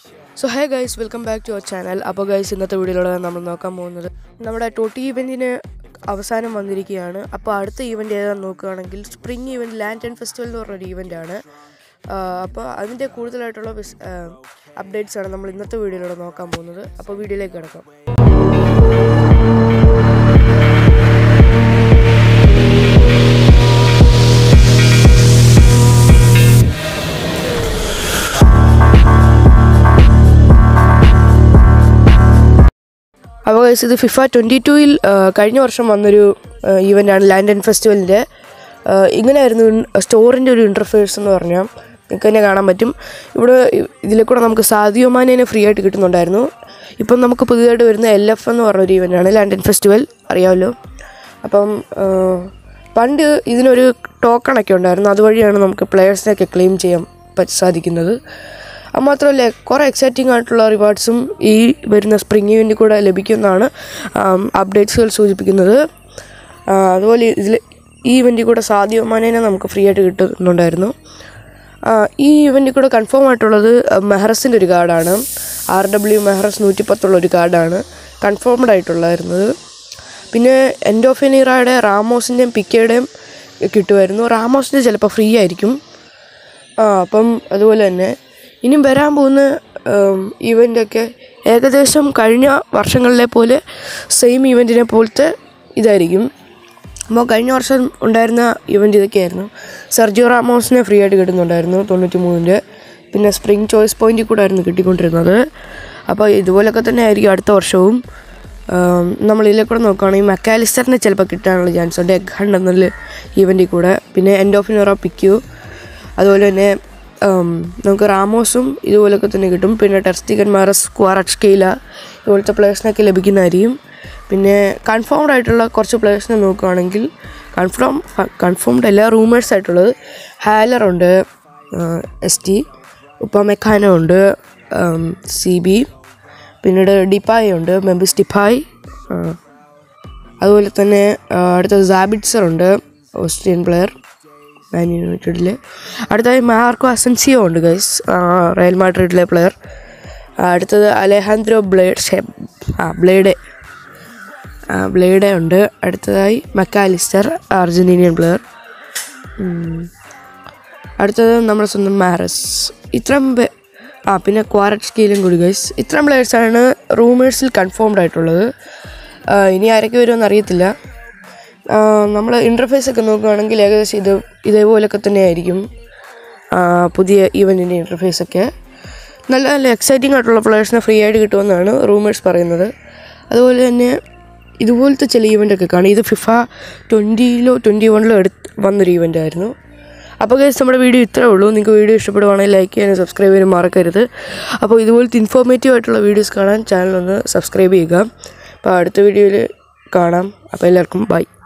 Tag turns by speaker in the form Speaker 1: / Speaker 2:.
Speaker 1: so hey guys welcome back to our channel അപ്പോൾ guys ഇന്നത്തെ വീഡിയോയിലൂടെ നമ്മൾ നോക്കാൻ പോകുന്നത് നമ്മുടെ ടോട്ടി ഇവൻറ്റിന് അവസാനം വന്നിരിക്കുകയാണ് അപ്പോൾ അടുത്ത ഈവൻറ്റ് ഏതാണെന്ന് നോക്കുകയാണെങ്കിൽ spring event land and festival എന്ന് പറഞ്ഞൊരു ഈവൻ്റ് ആണ് അപ്പോൾ അതിൻ്റെ കൂടുതലായിട്ടുള്ള അപ്ഡേറ്റ്സ് ആണ് നമ്മൾ ഇന്നത്തെ വീഡിയോയിലൂടെ നോക്കാൻ പോകുന്നത് അപ്പോൾ വീഡിയോയിലേക്ക് കിടക്കാം അപ്പോൾ ഗൈസ് ഇത് ഫിഫ ട്വൻറ്റി ടൂയിൽ കഴിഞ്ഞ വർഷം വന്നൊരു ഈവൻ്റാണ് ലാൻഡ് ആൻഡ് ഫെസ്റ്റിവലിൻ്റെ ഇങ്ങനെയായിരുന്നു സ്റ്റോറിൻ്റെ ഒരു ഇൻ്റർഫേസ് എന്ന് പറഞ്ഞാൽ നിങ്ങൾക്ക് തന്നെ കാണാൻ പറ്റും ഇവിടെ ഇതിൽ കൂടെ നമുക്ക് സാദിയോ മാനേനെ ഫ്രീ ആയിട്ട് കിട്ടുന്നുണ്ടായിരുന്നു ഇപ്പം നമുക്ക് പുതിയതായിട്ട് വരുന്ന എൽ എഫ് എന്ന് പറഞ്ഞൊരു ഈവൻ്റാണ് ലാൻഡ് ആൻഡ് ഫെസ്റ്റിവൽ അറിയാമല്ലോ അപ്പം ആ, പണ്ട് ഇതിനൊരു ടോക്കണൊക്കെ ഉണ്ടായിരുന്നു അതുവഴിയാണ് നമുക്ക് പ്ലെയേഴ്സിനെയൊക്കെ ക്ലെയിം ചെയ്യാൻ പറ്റ സാധിക്കുന്നത് അത് മാത്രമല്ല കുറേ എക്സൈറ്റിംഗ് ആയിട്ടുള്ള റിവാർഡ്സും ഈ വരുന്ന സ്പ്രിംഗ് ഇവൻറ്റിൽ കൂടെ ലഭിക്കുമെന്നാണ് അപ്ഡേറ്റ്സുകൾ സൂചിപ്പിക്കുന്നത് ആ, അതുപോലെ ഇതിൽ ഈ ഇവൻറ്റിൽ കൂടെ സാധ്യ മാനേനെ നമുക്ക് ഫ്രീ ആയിട്ട് കിട്ടുന്നുണ്ടായിരുന്നു ആ, ഈ ഇവൻറ്റിൽ കൂടെ കൺഫേം ആയിട്ടുള്ളത് മെഹറസിൻ്റെ ഒരു കാർഡാണ് ആർ ഡബ്ല്യു മെഹറസ് നൂറ്റിപ്പത്തുള്ള ഒരു കാർഡാണ് കൺഫേംഡ് ആയിട്ടുള്ളായിരുന്നത് പിന്നെ എൻഡ് ഓഫ് എനീറയുടെ റാമോസിൻ്റെയും പിക്കയുടെയും കിട്ടുമായിരുന്നു റാമോസിൻ്റെ ചിലപ്പോൾ ഫ്രീ ആയിരിക്കും ആ അപ്പം അതുപോലെ തന്നെ ഇനിയും വരാൻ പോകുന്ന ഈവൻ്റൊക്കെ ഏകദേശം കഴിഞ്ഞ വർഷങ്ങളിലെ പോലെ സെയിം ഈവൻറ്റിനെ പോലത്തെ ഇതായിരിക്കും അപ്പോൾ കഴിഞ്ഞ വർഷം ഉണ്ടായിരുന്ന ഇവൻ്റ് ഇതൊക്കെയായിരുന്നു സെർജിയോ റാമോസിനെ ഫ്രീ ആയിട്ട് കിട്ടുന്നുണ്ടായിരുന്നു തൊണ്ണൂറ്റി മൂന്നിൻ്റെ പിന്നെ സ്പ്രിംഗ് ചോയ്സ് പോയിന്റിൽ കൂടെ ആയിരുന്നു കിട്ടിക്കൊണ്ടിരുന്നത് അപ്പോൾ ഇതുപോലൊക്കെ തന്നെ ആയിരിക്കും അടുത്ത വർഷവും ആം, നമ്മൾ ഇതിലെ കൂടെ നോക്കുകയാണെങ്കിൽ മെക്കാലിസ്റ്ററിനെ ചിലപ്പോൾ കിട്ടാനുള്ള ചാൻസ് ഉണ്ട് എഗ് ഹണ്ട് എന്നുള്ള ഈവൻറ്റിൽ കൂടെ പിന്നെ എൻഡ് ഓഫ് ഇനോറ പിക്യു അതുപോലെ തന്നെ ഉം, നമുക്ക് റാമോസും ഇതുപോലൊക്കെ തന്നെ കിട്ടും പിന്നെ ടെർസ്റ്റിക്കൻ മാറസ് ക്വാറക്സ്കെയില ഇതുപോലത്തെ പ്ലേയേഴ്സിനൊക്കെ ലഭിക്കുന്നതായിരിക്കും പിന്നെ കൺഫേംഡ് ആയിട്ടുള്ള കുറച്ച് പ്ലേയേഴ്സിനെ നോക്കുകയാണെങ്കിൽ കൺഫേം കൺഫേംഡ് അല്ല റൂമേഴ്സ് ആയിട്ടുള്ളത് ഹാലറുണ്ട് എസ് ടി ഉപ്പമെക്കാനോ ഉണ്ട് സി ബി പിന്നീട് ഡിപ്പായ് ഉണ്ട് മെമ്പിസ് ഡിപ്പായ് ആ, അതുപോലെ തന്നെ ആ, അടുത്തത് സാബിറ്റ്സർ ഉണ്ട് ഓസ്ട്രിയൻ പ്ലെയർ മാൻ യുണൈറ്റഡിൽ അടുത്തതായി മാർക്കോ അസൻസിയോ ഉണ്ട് ഗൈസ് റയൽ മാഡ്രിഡിലെ പ്ലെയർ അടുത്തത് അലഹാൻദ്രോ ബ്ലേഡ് ഷെ ആ ബ്ലേഡെ ആ, ബ്ലേഡെ ഉണ്ട് അടുത്തതായി മക്കാലിസ്റ്റർ അർജന്റീനിയൻ പ്ലെയർ അടുത്തത് നമ്മുടെ സ്വന്തം മാരസ് ഇത്രയും പേ- ആ പിന്നെ ക്വാററ്റ് സ്കീലും കൂടി ഗൈസ് ഇത്രയും പ്ലേയേഴ്സാണ് റൂമേഴ്സിൽ കൺഫേംഡ് ആയിട്ടുള്ളത് ആ, ഇനി ആരൊക്കെ വരുമെന്ന് അറിയത്തില്ല നമ്മൾ ഇൻ്റർഫേസ് ഒക്കെ നോക്കുകയാണെങ്കിൽ ഏകദേശം ഇത് ഇതേപോലൊക്കെ തന്നെ ആയിരിക്കും ആ, പുതിയ ഈവൻറ്റിൻ്റെ ഇൻ്റർഫേസ് ഒക്കെ നല്ല നല്ല എക്സൈറ്റിംഗ് ആയിട്ടുള്ള പ്ലേയേഴ്സിനെ ഫ്രീ ആയിട്ട് കിട്ടുമെന്നാണ് റൂമേഴ്സ് പറയുന്നത് അതുപോലെ തന്നെ ഇതുപോലത്തെ ചില ഈവൻ്റൊക്കെ കാണും ഇത് ഫിഫ ട്വൻറ്റിയിലോ ട്വൻറ്റി വണ്ണിലോ എടുത്ത് വന്നൊരു ഈവൻ്റ് ആയിരുന്നു അപ്പോൾ ഗൈസ് നമ്മുടെ വീഡിയോ ഇത്രേ ഉള്ളൂ നിങ്ങൾക്ക് വീഡിയോ ഇഷ്ടപ്പെടുവാണെങ്കിൽ ലൈക്ക് ചെയ്യാനും സബ്സ്ക്രൈബ് ചെയ്യാനും മറക്കരുത് അപ്പോൾ ഇതുപോലത്തെ ഇൻഫോർമേറ്റീവ് ആയിട്ടുള്ള വീഡിയോസ് കാണാൻ ചാനൽ ഒന്ന് സബ്സ്ക്രൈബ് ചെയ്യുക അപ്പോൾ അടുത്ത വീഡിയോയിൽ കാണാം അപ്പോൾ എല്ലാവർക്കും ബൈ